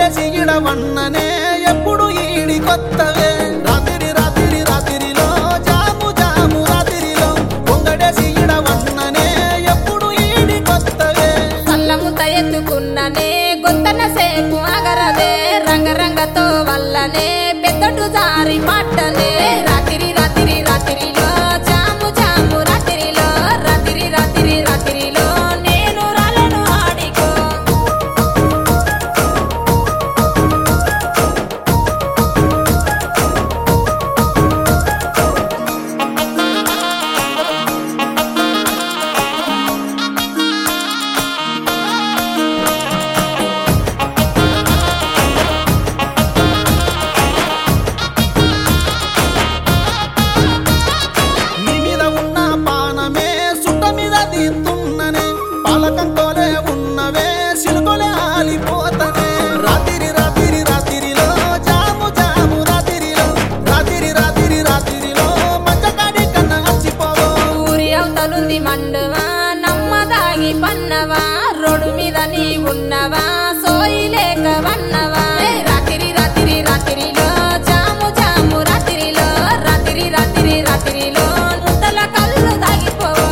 పొంగడేసి ఇడవన్ననే ఎప్పుడు ఈడి కొత్తవే రాత్రి రాత్రి రాత్రిలో జాము జాము రాత్రిలో పొంగడేసి ఇడవన్ననే ఎప్పుడు ఈడి కొత్తవే సల్లముత ఎత్తుకున్ననే గొంతన సేపు అగరదే రంగరంగతో వల్లనే పెద్దటు జారి పట్టనే రాత్రి రాత్రి రాత్రిలో జాము జాము రాత్రిలో రాత్రి రాత్రి రాత్రిలో నేను రాలను ఆడికో నీ మీద ఉన్న పానమే సుట్ట మీద తీస్తున్ననే పాలకంతోలే ఉన్నవే సిలుకొలే ఆలిపోతనే రాత్రి రాత్రి రాత్రిలో జాము జాము రాత్రిలో రాత్రి రాత్రి రాత్రిలో మంచకాడి కన్నా వచ్చిపోవో ఊరి అవతలుంది మండువా నమ్మదాగి పన్నవా రోడ్డు మీద నీ ఉన్నవా సోయి లేక వన్నవా ఏ రాత్రి రాత్రి రాత్రిలో జాము జాము రాత్రిలో రాత్రి రాత్రి రాత్రిలో ముద్దల కళ్ళు దాగిపోవా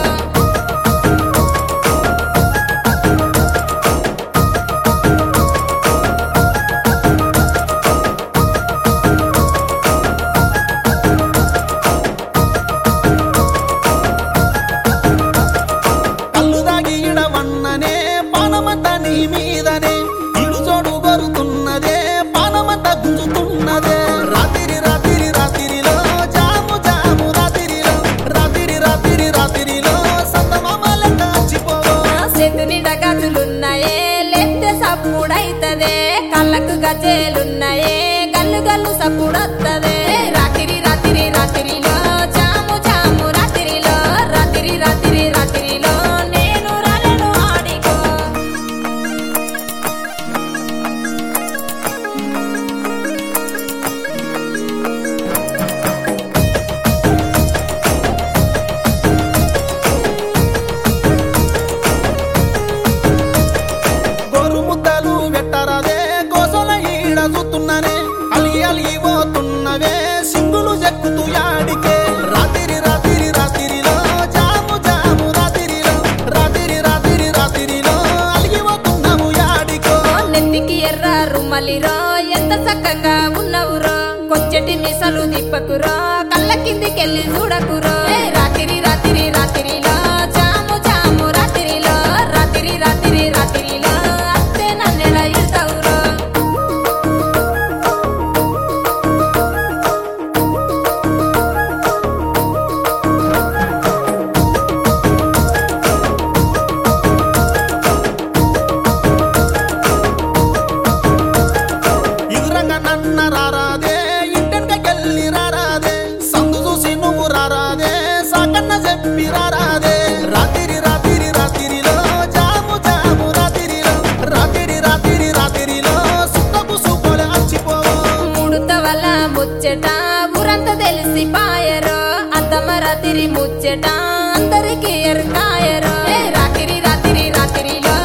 కళ్ళు దాగి ఇడవన్ననే పానమంతా నీ మీదనే ఇడు చోడు గొరుతున్నదే పానమంతా గుంజుతున్నదే రాత్రి రాత్రి రాత్రిలో జాము జాము రాత్రిలో రాత్రి రాత్రి రాత్రిలో సంతమామలంతా వచ్చిపోవో చేతుని డగాతులున్నాయే లెత్తే సప్పుడైతదే కళ్ళకు గజేలున్నాయే గల్లు గల్లు సప్పుడొత్తదే రాత్రి రాత్రి రాత్రిలో జాము జాము రాత్రిలో రాత్రి రాత్రి రాత్రిలో నేను రాలను ఆడికో గోరు ముద్దలు వెట్టరాదే గోసల ఈడ చూస్తున్ననే అలిగి అలిగి పోతున్నవే సింగులు చెక్కుతూ యాడికే రాత్రి రాత్రి రాత్రిలో జాము జాము రాత్రిలో రాత్రి రాత్రి రాత్రిలో అలిగి పోతున్నాము యాడికో నెత్తికి ఎర్ర రుమ్మలిరో ఎంత చక్కగా ఉన్నవురో కొచ్చటి మిసలు తిప్పకురో కళ్ళ కిందికెళ్ళి చూడకురో ఏ రాత్రి రాత్రి రాత్రిలో జాము జాము రాత్రిలో రాత్రి రాత్రి రాత్రిలో అత్తే నన్నెల ఇడతావురో ఎదురంగా నన్న రారాదే ఇంటెనకెళ్ళి రారాదే సందు చూసి నువ్వు రారాదే సాకన్న చెప్పి రారాదే రాత్రి రాత్రి రాత్రిలో జాము జాము రాత్రిలో రాత్రి రాత్రి రాత్రిలో సుత్తపు సూపోలే అచ్చిపోవో ముడత వల్ల ముచ్చట ఊరంతా తెలిసి పాయరో అద్దమరాతిరి ముచ్చట అందరికి ఎరకాయరో ఏ రాత్రి రాత్రి రాత్రిలో